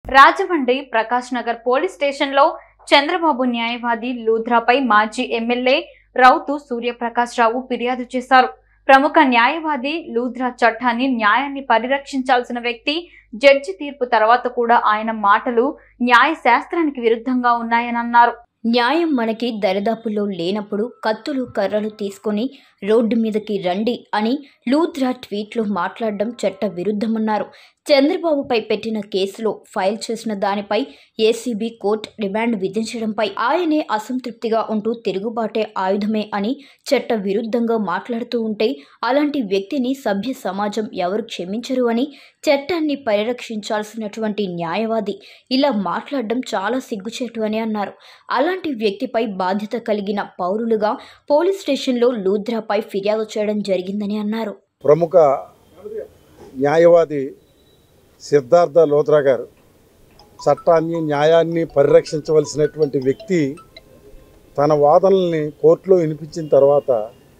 Rajahmundry Prakash Nagar police స్టేషన్లో చంద్రబాబు న్యాయవాది లూథ్రాపై మాజీ ఎమ్మెల్యే రౌతు సూర్యప్రకాష్ రావు ఫిర్యాదు చేశారు ప్రముఖ న్యాయవాది లూథ్రా చట్టాన్ని న్యాయాన్ని పరిరక్షించాల్సిన వ్యక్తి జడ్జి తీర్పు తర్వాత కూడా ఆయన మాటలు న్యాయ శాస్త్రానికి విరుద్ధంగా ఉన్నాయని అన్నారు న్యాయం మనకి దరిదాపుల్లో లేనప్పుడు కత్తులు కర్రలు తీసుకొని రోడ్డు మీదకి రండి అని లూథ్రా ట్వీట్లో మాట్లాడడం చట్ట విరుద్ధమన్నారు చంద్రబాబుపై పెట్టిన కేసులో ఫైల్ చేసిన దానిపై ఏసీబీ కోర్టు రిమాండ్ విధించడంపై ఆయనే అసంతృప్తిగా ఉంటూ తిరుగుబాటే ఆయుధమే అని చట్ట విరుద్ధంగా మాట్లాడుతూ ఉంటే అలాంటి వ్యక్తిని సభ్య సమాజం ఎవరు క్షమించరు అని చట్టాన్ని పరిరక్షించాల్సినటువంటి న్యాయవాది ఇలా మాట్లాడడం చాలా సిగ్గుచేటు అని అన్నారు అలాంటి వ్యక్తిపై బాధ్యత కలిగిన పౌరులుగా పోలీస్ స్టేషన్లో లూథ్రాపై ఫిర్యాదు చేయడం జరిగిందని అన్నారు ప్రముఖ న్యాయవాది సిద్ధార్థ లోత్రా గారు చట్టాన్ని న్యాయాన్ని పరిరక్షించవలసినటువంటి వ్యక్తి తన వాదనల్ని కోర్టులో వినిపించిన తర్వాత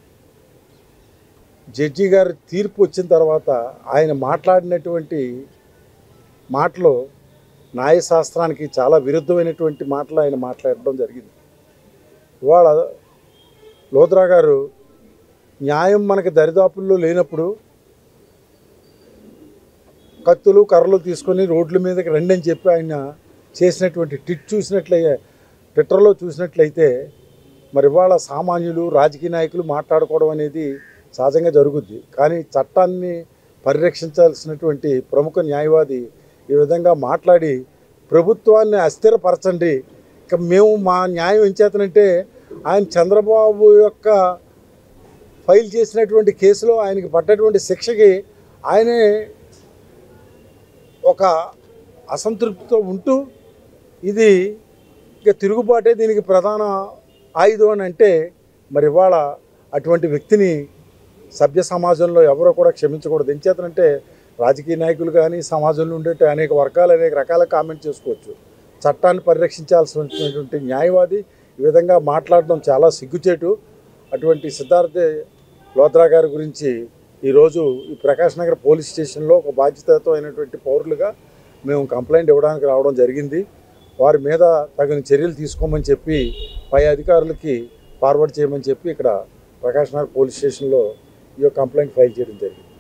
జడ్జి గారి తీర్పు వచ్చిన తర్వాత ఆయన మాట్లాడినటువంటి మాటలు న్యాయశాస్త్రానికి చాలా విరుద్ధమైనటువంటి మాటలు ఆయన మాట్లాడడం జరిగింది ఇవాళ లోత్రా గారు న్యాయం మనకి దరిదాపుల్లో లేనప్పుడు కత్తులు కర్రలు తీసుకొని రోడ్ల మీదకి రండి అని చెప్పి ఆయన చేసినటువంటి ట్విట్ చూసినట్లయితే ట్విట్టర్లో చూసినట్లయితే మరి ఇవాళ సామాన్యులు రాజకీయ నాయకులు మాట్లాడుకోవడం అనేది సహజంగా జరుగుద్ది కానీ చట్టాన్ని పరిరక్షించాల్సినటువంటి ప్రముఖ న్యాయవాది ఈ విధంగా మాట్లాడి ప్రభుత్వాన్ని అస్థిరపరచండి ఇక మేము మా న్యాయం ఏం చేతనంటే ఆయన చంద్రబాబు యొక్క ఫైల్ చేసినటువంటి కేసులో ఆయనకి పడ్డటువంటి శిక్షకి ఆయనే ఒక అసంతృప్తితో ఉంటూ ఇది ఇక తిరుగుబాటే దీనికి ప్రధాన ఆయుధం అని అంటే మరి ఇవాళ అటువంటి వ్యక్తిని సభ్య సమాజంలో ఎవరో కూడా క్షమించకూడదు ఎంచేతనంటే రాజకీయ నాయకులు కానీ సమాజంలో ఉండే అనేక వర్గాలు అనేక రకాల కామెంట్ చేసుకోవచ్చు చట్టాన్ని పరిరక్షించాల్సినటువంటి న్యాయవాది ఈ విధంగా మాట్లాడడం చాలా సిగ్గుచేటు అటువంటి సిద్ధార్థ లోత్రా గారి గురించి ఈరోజు ఈ ప్రకాష్ నగర్ పోలీస్ స్టేషన్లో ఒక బాధ్యతతో అయినటువంటి పౌరులుగా మేము కంప్లైంట్ ఇవ్వడానికి రావడం జరిగింది వారి మీద తగిన చర్యలు తీసుకోమని చెప్పి పై అధికారులకి ఫార్వర్డ్ చేయమని చెప్పి ఇక్కడ ప్రకాష్ నగర్ పోలీస్ స్టేషన్లో ఈ యొక్క కంప్లైంట్ ఫైల్ చేయడం జరిగింది